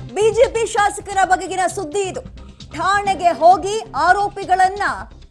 BJP ಶಾಸಕರ ಬಗೆಗಿನ ಸುದ್ದಿ ಇದು ಠಾಣೆಗೆ ಹೋಗಿ ಆರೋಪಿಗಳನ್ನ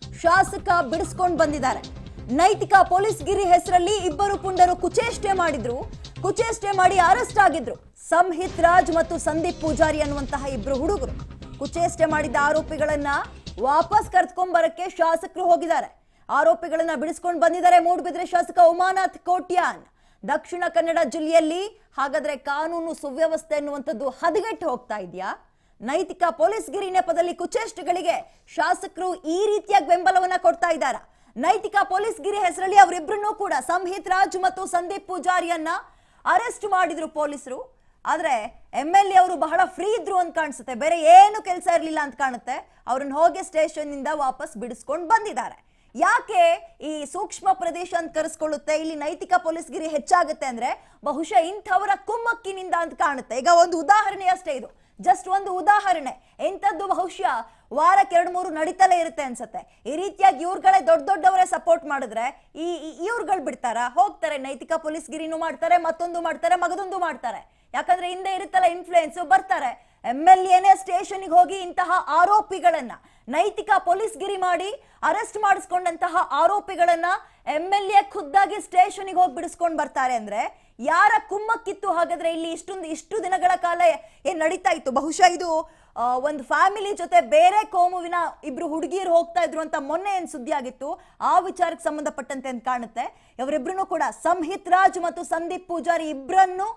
ಶಾಸಕ ಬಿಡಿಸ್ಕೊಂಡು ಬಂದಿದ್ದಾರೆ ನೈತಿಕ ಪೊಲೀಸ್ ಗಿರಿ ಹೆಸರಲ್ಲಿ ಇಬ್ಬರು ಪುಂಡರು ಕುಚೇಷ್ಟೆ ಮಾಡಿದ್ರು ಕುಚೇಷ್ಟೆ ಮಾಡಿ ಅರೆಸ್ಟ್ ಆಗಿದ್ರು ಸಂಹಿತ್ ರಾಜ್ ಮತ್ತು ಸಂದೀಪ್ ಪೂಜಾರಿ ಅನ್ನುವಂತಹ ಇಬ್ರು ಹುಡುಗರು ಕುಚೇಷ್ಟೆ ಮಾಡಿದ್ದ ಆರೋಪಿಗಳನ್ನ ವಾಪಸ್ ಕರ್ತ್ಕೊಂಡ್ ಬರಕ್ಕೆ ಶಾಸಕರು ಹೋಗಿದ್ದಾರೆ ಆರೋಪಿಗಳನ್ನ ಬಿಡಿಸ್ಕೊಂಡು ಬಂದಿದ್ದಾರೆ ಮೂಡುಬಿದ್ರೆ ಶಾಸಕ ಉಮಾನಾಥ್ ಕೋಟ್ಯಾನ್ ದಕ್ಷಿಣ ಕನ್ನಡ ಜಿಲ್ಲೆಯಲ್ಲಿ ಹಾಗಾದ್ರೆ ಕಾನೂನು ಸುವ್ಯವಸ್ಥೆ ಅನ್ನುವಂಥದ್ದು ಹದಗೆಟ್ಟು ಹೋಗ್ತಾ ಇದೆಯಾ ನೈತಿಕ ಪೊಲೀಸ್ ಗಿರಿ ನೆಪದಲ್ಲಿ ಕುಚೇಷ್ಟಗಳಿಗೆ ಶಾಸಕರು ಈ ರೀತಿಯಾಗಿ ಬೆಂಬಲವನ್ನ ಕೊಡ್ತಾ ಇದ್ದಾರಾ ನೈತಿಕ ಪೊಲೀಸ್ ಗಿರಿ ಹೆಸರಲ್ಲಿ ಅವರಿಬ್ಬರನ್ನೂ ಕೂಡ ಸಂಹಿತ್ ರಾಜ್ ಮತ್ತು ಸಂದೀಪ್ ಪೂಜಾರಿಯನ್ನ ಅರೆಸ್ಟ್ ಮಾಡಿದ್ರು ಪೊಲೀಸರು ಆದ್ರೆ ಎಂ ಎಲ್ ಎ ಅವರು ಬಹಳ ಫ್ರೀ ಇದ್ರು ಅಂತ ಕಾಣಿಸುತ್ತೆ ಬೇರೆ ಏನು ಕೆಲಸ ಇರಲಿಲ್ಲ ಅಂತ ಕಾಣುತ್ತೆ ಅವ್ರನ್ನ ಹೋಗಿ ಸ್ಟೇಷನ್ ನಿಂದ ವಾಪಸ್ ಬಿಡಿಸ್ಕೊಂಡು ಬಂದಿದ್ದಾರೆ ಯಾಕೆ ಈ ಸೂಕ್ಷ್ಮ ಪ್ರದೇಶ ಅಂತ ಕರೆಸ್ಕೊಳ್ಳುತ್ತೆ ಇಲ್ಲಿ ನೈತಿಕ ಪೊಲೀಸ್ ಗಿರಿ ಹೆಚ್ಚಾಗುತ್ತೆ ಅಂದ್ರೆ ಬಹುಶಃ ಇಂಥವರ ಕುಮ್ಮಕ್ಕಿನಿಂದ ಅಂತ ಕಾಣುತ್ತೆ ಈಗ ಒಂದು ಉದಾಹರಣೆ ಅಷ್ಟೇ ಇದು ಜಸ್ಟ್ ಒಂದು ಉದಾಹರಣೆ ಎಂಥದ್ದು ಬಹುಶಃ ವಾರಕ್ಕೆ ಎರಡು ಮೂರು ನಡೀತಲೇ ಇರುತ್ತೆ ಅನ್ಸುತ್ತೆ ಈ ರೀತಿಯಾಗಿ ಇವ್ರುಗಳೇ ದೊಡ್ಡ ದೊಡ್ಡವರೇ ಸಪೋರ್ಟ್ ಮಾಡಿದ್ರೆ ಈ ಇವ್ರುಗಳು ಬಿಡ್ತಾರ ಹೋಗ್ತಾರೆ ನೈತಿಕ ಪೊಲೀಸ್ ಗಿರಿನೂ ಮಾಡ್ತಾರೆ ಮತ್ತೊಂದು ಮಾಡ್ತಾರೆ ಮಗದೊಂದು ಮಾಡ್ತಾರೆ ಯಾಕಂದ್ರೆ ಹಿಂದೆ ಇರುತ್ತಲ್ಲ ಇನ್ಫ್ಲೂಯೆನ್ಸ್ ಬರ್ತಾರೆ ಎಂ ಎಲ್ ಎನೇ ಸ್ಟೇಷನ್ಗೆ ಹೋಗಿ ಇಂತಹ ಆರೋಪಿಗಳನ್ನ ನೈತಿಕ ಪೊಲೀಸ್ ಗಿರಿ ಮಾಡಿ ಅರೆಸ್ಟ್ ಮಾಡಿಸ್ಕೊಂಡಂತಹ ಆರೋಪಿಗಳನ್ನ ಎಂ ಎಲ್ ಎ ಖುದ್ದಾಗಿ ಸ್ಟೇಷನ್ಗೆ ಹೋಗಿ ಬಿಡಿಸ್ಕೊಂಡು ಬರ್ತಾರೆ ಅಂದ್ರೆ ಯಾರ ಕುಮ್ಮಕ್ಕಿತ್ತು ಹಾಗಾದ್ರೆ ಇಲ್ಲಿ ಇಷ್ಟೊಂದು ಇಷ್ಟು ದಿನಗಳ ಕಾಲ ಏನ್ ನಡೀತಾ ಇತ್ತು ಬಹುಶಃ ಇದು ಆ, ಒಂದು ಫ್ಯಾಮಿಲಿ ಜೊತೆ ಬೇರೆ ಕೋಮುವಿನ ಇಬ್ರು ಹುಡುಗಿಯರು ಹೋಗ್ತಾ ಇದ್ರು ಅಂತ ಮೊನ್ನೆ ಏನ್ ಸುದ್ದಿ ಆಗಿತ್ತು ಆ ವಿಚಾರಕ್ಕೆ ಸಂಬಂಧಪಟ್ಟಂತೆ ಅಂತ ಕಾಣುತ್ತೆ ಇವರಿಬ್ರು ಕೂಡ ಸಂಹಿತ್ ರಾಜ್ ಮತ್ತು ಸಂದೀಪ್ ಪೂಜಾರಿ ಇಬ್ಬರನ್ನು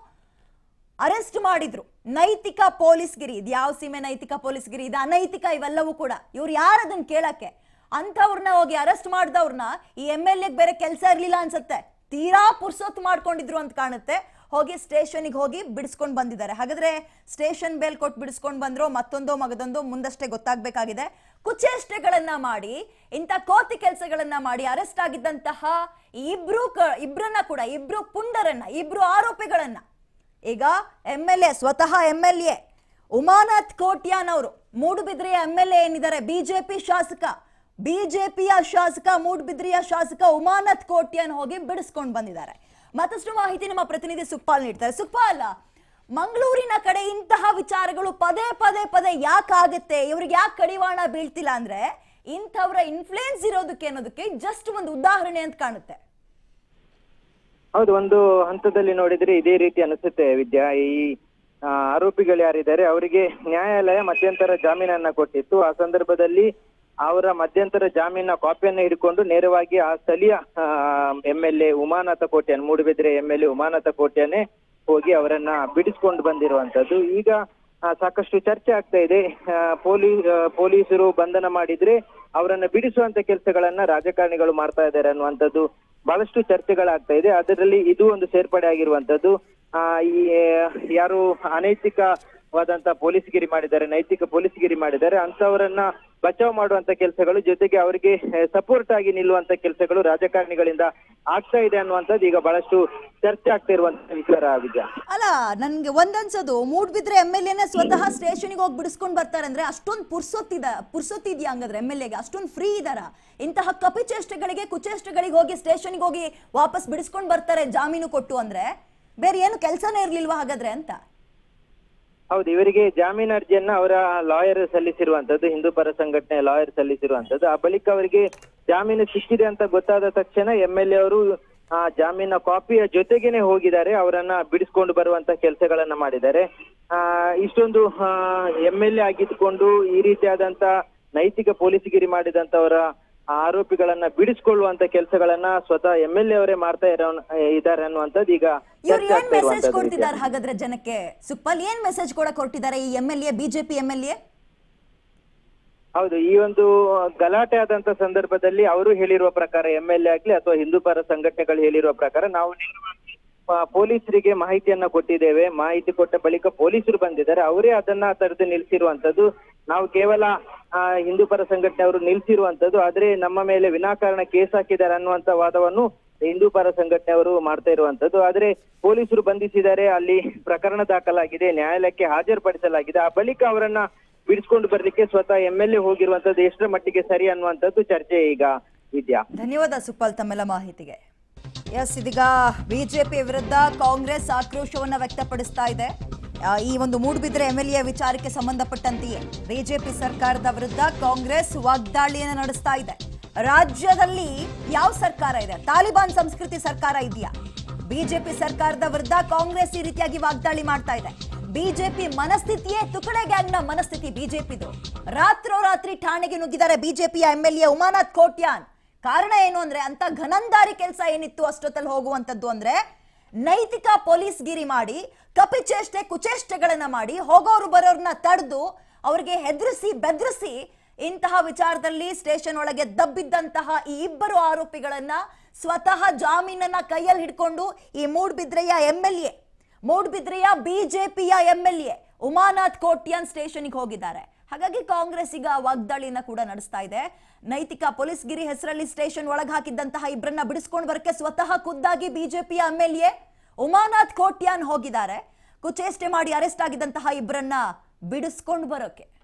ಅರೆಸ್ಟ್ ಮಾಡಿದ್ರು ನೈತಿಕ ಪೊಲೀಸ್ ಗಿರಿ ಇದು ಯಾವ ಸೀಮೆ ನೈತಿಕ ಪೊಲೀಸ್ ಗಿರಿ ಇದು ಅನೈತಿಕ ಇವೆಲ್ಲವೂ ಕೂಡ ಇವ್ರು ಯಾರದನ್ನ ಕೇಳಕ್ಕೆ ಅಂಥವ್ರನ್ನ ಹೋಗಿ ಅರೆಸ್ಟ್ ಮಾಡಿದವ್ರನ್ನ ಈ ಎಮ್ ಎಲ್ ಎಗ್ ಬೇರೆ ಕೆಲಸ ಇರ್ಲಿಲ್ಲ ಅನ್ಸುತ್ತೆ ತೀರಾ ಪುರ್ಸೊತ್ತು ಮಾಡ್ಕೊಂಡಿದ್ರು ಅಂತ ಕಾಣುತ್ತೆ ಹೋಗಿ ಸ್ಟೇಷನ್ಗೆ ಹೋಗಿ ಬಿಡಿಸ್ಕೊಂಡು ಬಂದಿದ್ದಾರೆ ಹಾಗಾದ್ರೆ ಸ್ಟೇಷನ್ ಬೇಲ್ ಕೊಟ್ಟು ಬಿಡಿಸ್ಕೊಂಡು ಬಂದ್ರು ಮತ್ತೊಂದೋ ಮಗದೊಂದೋ ಮುಂದಷ್ಟೇ ಗೊತ್ತಾಗಬೇಕಾಗಿದೆ ಕುಚೇಷ್ಟೆಗಳನ್ನ ಮಾಡಿ ಇಂಥ ಕೋತಿ ಕೆಲಸಗಳನ್ನ ಮಾಡಿ ಅರೆಸ್ಟ್ ಆಗಿದ್ದಂತಹ ಈ ಇಬ್ರು ಕ ಇಬ್ರನ್ನ ಕೂಡ ಇಬ್ರು ಪುಂಡರನ್ನ ಇಬ್ರು ಆರೋಪಿಗಳನ್ನ ಈಗ ಎಂ ಎಲ್ ಎ ಸ್ವತಃ M L A Umanath Kotian ಅವರು ಮೂಡುಬಿದ್ರೆಯ ಎಂ ಎಲ್ ಎ ಏನಿದ್ದಾರೆ ಬಿಜೆಪಿ ಶಾಸಕ ಬಿಜೆಪಿಯ ಶಾಸಕ ಮೂಡುಬಿದ್ರೆಯ ಶಾಸಕ ಉಮಾನಾಥ್ ಕೋಟ್ಯಾನ್ ಹೋಗಿ ಬಿಡಿಸ್ಕೊಂಡು ಬಂದಿದ್ದಾರೆ ಮತ್ತಷ್ಟು ಮಾಹಿತಿ ನಮ್ಮ ಪ್ರತಿನಿಧಿ ಸುಕ್ಪಾಲ್ ನೀಡ್ತಾರೆ ಸುಕ್ಪಾಲ್ ಮಂಗಳೂರಿನ ಕಡೆ ಇಂತಹ ವಿಚಾರಗಳು ಪದೇ ಪದೇ ಪದೇ ಯಾಕಾಗುತ್ತೆ ಇವ್ರಿಗೆ ಯಾಕೆ ಕಡಿವಾಣ ಬೀಳ್ತಿಲ್ಲ ಅಂದ್ರೆ ಇಂಥವ್ರ ಇನ್ಫ್ಲೂಯೆನ್ಸ್ ಇರೋದಕ್ಕೆ ಅನ್ನೋದಕ್ಕೆ ಜಸ್ಟ್ ಒಂದು ಉದಾಹರಣೆ ಅಂತ ಕಾಣುತ್ತೆ ಹೌದು ಒಂದು ಹಂತದಲ್ಲಿ ನೋಡಿದ್ರೆ ಇದೇ ರೀತಿ ಅನಿಸುತ್ತೆ ವಿದ್ಯಾ ಈ ಆ, ಆರೋಪಿಗಳು ಯಾರಿದ್ದಾರೆ ಅವರಿಗೆ ನ್ಯಾಯಾಲಯ ಮಧ್ಯಂತರ ಜಾಮೀನನ್ನ ಕೊಟ್ಟಿತ್ತು ಆ ಸಂದರ್ಭದಲ್ಲಿ ಅವರ ಮಧ್ಯಂತರ ಜಾಮೀನ ಕಾಪಿಯನ್ನ ಹಿಡ್ಕೊಂಡು ನೇರವಾಗಿ ಆ ಸ್ಥಳೀಯ M L A Umanatha Kotian Moodbidri M L A Umanatha ಕೋಟ್ಯಾನೆ ಹೋಗಿ ಅವರನ್ನ ಬಿಡಿಸ್ಕೊಂಡು ಬಂದಿರುವಂತದ್ದು ಈಗ ಆ, ಸಾಕಷ್ಟು ಚರ್ಚೆ ಆಗ್ತಾ ಇದೆ ಆ, ಪೊಲೀ ಆ, ಪೊಲೀಸರು ಬಂಧನ ಮಾಡಿದ್ರೆ ಅವರನ್ನ ಬಿಡಿಸುವಂತ ಕೆಲಸಗಳನ್ನ ರಾಜಕಾರಣಿಗಳು ಮಾಡ್ತಾ ಇದ್ದಾರೆ ಅನ್ನುವಂಥದ್ದು ಬಹಳಷ್ಟು ಚರ್ಚೆಗಳಾಗ್ತಾ ಇದೆ ಅದರಲ್ಲಿ ಇದು ಒಂದು ಸೇರ್ಪಡೆ ಆಗಿರುವಂತದ್ದು ಆ ಈ ಯಾರು ಅನೈತಿಕವಾದಂತ ಪೊಲೀಸ್ಗಿರಿ ಮಾಡಿದ್ದಾರೆ ನೈತಿಕ ಪೊಲೀಸ್ಗಿರಿ ಮಾಡಿದ್ದಾರೆ ಅಂತವರನ್ನ ಬಚಾವ್ ಮಾಡುವಂತ ಕೆಲಸಗಳು ಜೊತೆಗೆ ಅವರಿಗೆ ಸಪೋರ್ಟ್ ಆಗಿ ನಿಲ್ಲುವಂತ ಕೆಲಸಗಳು ರಾಜಕಾರಣಿಗಳಿಂದ ಆಗ್ತಾ ಇದೆ ಅನ್ನುವಂಥದ್ದು ಈಗ ಬಹಳಷ್ಟು ಚರ್ಚೆ ಆಗ್ತಾ ಇರುವಂತ ವಿಚಾರ ವಿದ್ಯಾ ಅಲ್ಲ ನನ್ಗೆ ಒಂದನ್ಸೋದು ಮೂಡ್ಬಿದ್ರೆ ಎಮ್ ಎಲ್ ಎನೇ ಸ್ವತಃ ಸ್ಟೇಷನ್ಗೆ ಹೋಗಿ ಬಿಡಿಸ್ಕೊಂಡು ಬರ್ತಾರೆ ಅಂದ್ರೆ ಅಷ್ಟೊಂದು ಪುರ್ಸೊತ್ತಿದ ಪುರ್ಸೊತ್ತಿದ್ಯಾ ಹಂಗಾದ್ರೆ ಎಮ್ ಎಲ್ ಎಗೆ ಅಷ್ಟೊಂದು ಫ್ರೀ ಇದಾರ ಇಂತಹ ಕಪಿಚೇಷ್ಟೆಗಳಿಗೆ ಕುಚೇಷ್ಟೆಗಳಿಗೆ ಹೋಗಿ ಸ್ಟೇಷನ್ಗೆ ಹೋಗಿ ವಾಪಸ್ ಬಿಡಿಸ್ಕೊಂಡು ಬರ್ತಾರೆ ಜಾಮೀನು ಕೊಟ್ಟು ಅಂದ್ರೆ ಬೇರೆ ಏನು ಕೆಲಸನೇ ಇರ್ಲಿಲ್ವಾ ಹಾಗಾದ್ರೆ ಅಂತ ಹೌದು ಇವರಿಗೆ ಜಾಮೀನು ಅರ್ಜಿಯನ್ನ ಅವರ ಲಾಯರ್ ಸಲ್ಲಿಸಿರುವಂತದ್ದು ಹಿಂದೂ ಪರ ಸಂಘಟನೆ ಲಾಯರ್ ಸಲ್ಲಿಸಿರುವಂತದ್ದು ಆ ಬಳಿಕ ಅವರಿಗೆ ಜಾಮೀನು ಸಿಕ್ಕಿದೆ ಅಂತ ಗೊತ್ತಾದ ತಕ್ಷಣ ಎಂ ಎಲ್ ಎ ಅವರು ಆ ಜಾಮೀನ ಕಾಪಿಯ ಜೊತೆಗೇನೆ ಹೋಗಿದ್ದಾರೆ ಅವರನ್ನ ಬಿಡಿಸ್ಕೊಂಡು ಬರುವಂತ ಕೆಲಸಗಳನ್ನ ಮಾಡಿದ್ದಾರೆ ಆ ಇಷ್ಟೊಂದು ಎಂ ಎಲ್ ಎ ಆಗಿದ್ದುಕೊಂಡು ಈ ರೀತಿಯಾದಂತ ನೈತಿಕ ಪೊಲೀಸ್ಗಿರಿ ಮಾಡಿದಂತವರ ಆರೋಪಿಗಳನ್ನ ಬಿಡಿಸ್ಕೊಳ್ಳುವಂತ ಕೆಲಸಗಳನ್ನ ಸ್ವತಃ ಎಂ ಎಲ್ ಎ ಅವರೇ ಮಾಡ್ತಾ ಇರೋ ಇದ್ದಾರೆ ಅನ್ನುವಂಥದ್ದು ಈಗ ಇವ್ರು ಚರ್ಚೆ ಏನ್ ಆಗ್ತಾ ಮೆಸೇಜ್ ಇರುವಂತದ್ದು ಕೊಡ್ತಿದ್ದಾರೆ ಹಾಗಾದ್ರೆ ಜನಕ್ಕೆ ಸುಕ್ಪಾಲ್ ಏನ್ ಮೆಸೇಜ್ ಕೊಡಕ್ ಹೊರಟಿದ್ದಾರೆ ಈ M L A BJP M L A ಹೌದು ಈ ಒಂದು ಗಲಾಟೆ ಆದಂತ ಸಂದರ್ಭದಲ್ಲಿ ಅವರು ಹೇಳಿರುವ ಪ್ರಕಾರ ಎಂ ಎಲ್ ಎ ಆಗ್ಲಿ ಅಥವಾ ಹಿಂದೂ ಪರ ಸಂಘಟನೆಗಳು ಹೇಳಿರುವ ಪ್ರಕಾರ ನಾವು ನೇರವಾಗಿ ಆ, ಪೊಲೀಸರಿಗೆ ಮಾಹಿತಿಯನ್ನ ಕೊಟ್ಟಿದ್ದೇವೆ ಮಾಹಿತಿ ಕೊಟ್ಟ ಬಳಿಕ ಪೊಲೀಸರು ಬಂದಿದ್ದಾರೆ ಅವರೇ ಅದನ್ನ ತಡೆದು ನಿಲ್ಸಿರುವಂತದ್ದು ನಾವು ಕೇವಲ ಆ, ಹಿಂದೂ ಪರ ಸಂಘಟನೆಯವರು ನಿಲ್ಸಿರುವಂತದ್ದು ಆದ್ರೆ ನಮ್ಮ ಮೇಲೆ ವಿನಾಕಾರಣ ಕೇಸ್ ಹಾಕಿದ್ದಾರೆ ಅನ್ನುವಂತ ವಾದವನ್ನು ಹಿಂದೂ ಪರ ಸಂಘಟನೆಯವರು ಮಾಡ್ತಾ ಇರುವಂತದ್ದು ಆದ್ರೆ ಪೊಲೀಸರು ಬಂಧಿಸಿದ್ದಾರೆ ಅಲ್ಲಿ ಪ್ರಕರಣ ದಾಖಲಾಗಿದೆ ನ್ಯಾಯಾಲಯಕ್ಕೆ ಹಾಜರುಪಡಿಸಲಾಗಿದೆ ಆ ಬಳಿಕ ಅವರನ್ನ ಬಿಡಿಸ್ಕೊಂಡು ಬರ್ಲಿಕ್ಕೆ ಸ್ವತಃ ಎಂ ಎಲ್ ಎ ಹೋಗಿರುವಂತದ್ದು ಎಷ್ಟರ ಮಟ್ಟಿಗೆ ಸರಿ ಅನ್ನುವಂಥದ್ದು ಚರ್ಚೆ ಈಗ ವಿದ್ಯಾ ಧನ್ಯವಾದ ಸುಪಾಲ್ ತಮ್ಮೆಲ್ಲ ಮಾಹಿತಿಗೆ ಎಸ್ ಇದೀಗ ಬಿಜೆಪಿ ವಿರುದ್ಧ ಕಾಂಗ್ರೆಸ್ ಆಕ್ರೋಶವನ್ನ ವ್ಯಕ್ತಪಡಿಸ್ತಾ ಇದೆ ಆ, ಈ ಒಂದು ಮೂಡುಬಿದ್ರೆ ಎಂ ಎಲ್ ಎ ವಿಚಾರಕ್ಕೆ ಸಂಬಂಧಪಟ್ಟಂತೆಯೇ ಬಿಜೆಪಿ ಸರ್ಕಾರದ ವಿರುದ್ಧ ಕಾಂಗ್ರೆಸ್ ವಾಗ್ದಾಳಿಯನ್ನು ನಡೆಸ್ತಾ ಇದೆ ರಾಜ್ಯದಲ್ಲಿ ಯಾವ ಸರ್ಕಾರ ಇದೆ ತಾಲಿಬಾನ್ ಸಂಸ್ಕೃತಿ ಸರ್ಕಾರ ಇದೆಯಾ ಬಿಜೆಪಿ ಸರ್ಕಾರದ ವಿರುದ್ಧ ಕಾಂಗ್ರೆಸ್ ಈ ರೀತಿಯಾಗಿ ವಾಗ್ದಾಳಿ ಮಾಡ್ತಾ ಇದೆ ಬಿಜೆಪಿ ಮನಸ್ಥಿತಿಯೇ ತುಕಡೆ ಗ್ಯಾಂಗ್ನ ಮನಸ್ಥಿತಿ ಬಿಜೆಪಿದು ರಾತ್ರೋರಾತ್ರಿ ಠಾಣೆಗೆ ನುಗ್ಗಿದ್ದಾರೆ ಬಿಜೆಪಿಯ M L A Umanath Kotian ಕಾರಣ ಏನು ಅಂದ್ರೆ ಅಂತ ಘನಂದಾರಿ ಕೆಲಸ ಏನಿತ್ತು ಅಷ್ಟೊತ್ತಲ್ಲಿ ಹೋಗುವಂತದ್ದು ಅಂದ್ರೆ ನೈತಿಕ ಪೊಲೀಸ್ ಗಿರಿ ಮಾಡಿ ಕಪಿಚೇಷ್ಟೆ ಕುಚೇಷ್ಟೆಗಳನ್ನ ಮಾಡಿ ಹೋಗೋರು ಬರೋರ್ನ ತಡೆದು ಅವ್ರಿಗೆ ಹೆದರಿಸಿ ಬೆದರಿಸಿ ಇಂತಹ ವಿಚಾರದಲ್ಲಿ ಸ್ಟೇಷನ್ ಒಳಗೆ ದಬ್ಬಿದ್ದಂತಹ ಈ ಇಬ್ಬರು ಆರೋಪಿಗಳನ್ನ ಸ್ವತಃ ಜಾಮೀನನ್ನ ಕೈಯಲ್ಲಿ ಹಿಡ್ಕೊಂಡು ಈ ಮೂಡ್ಬಿದ್ರೆಯ ಎಂ ಎಲ್ ಎ ಮೂಡ್ಬಿದ್ರೆಯ ಬಿಜೆಪಿಯ M L A Umanath Kotian ಸ್ಟೇಷನ್ಗೆ ಹೋಗಿದ್ದಾರೆ ಹಾಗಾಗಿ ಕಾಂಗ್ರೆಸ್ ಈಗ ವಾಗ್ದಾಳಿಯನ್ನ ಕೂಡ ನಡೆಸ್ತಾ ಇದೆ ನೈತಿಕ ಪೊಲೀಸ್ ಗಿರಿ ಹೆಸರಲ್ಲಿ ಸ್ಟೇಷನ್ ಒಳಗೆ ಹಾಕಿದ್ದಂತಹ ಇಬ್ಬರನ್ನ ಬಿಡಿಸ್ಕೊಂಡು ಬರಕ್ಕೆ ಸ್ವತಃ ಖುದ್ದಾಗಿ ಬಿಜೆಪಿಯ M L A Umanath Kotian ಹೋಗಿದ್ದಾರೆ ಕುಚೇಷ್ಟೆ ಮಾಡಿ ಅರೆಸ್ಟ್ ಆಗಿದ್ದಂತಹ ಇಬ್ಬರನ್ನ ಬಿಡಿಸ್ಕೊಂಡು ಬರೋಕೆ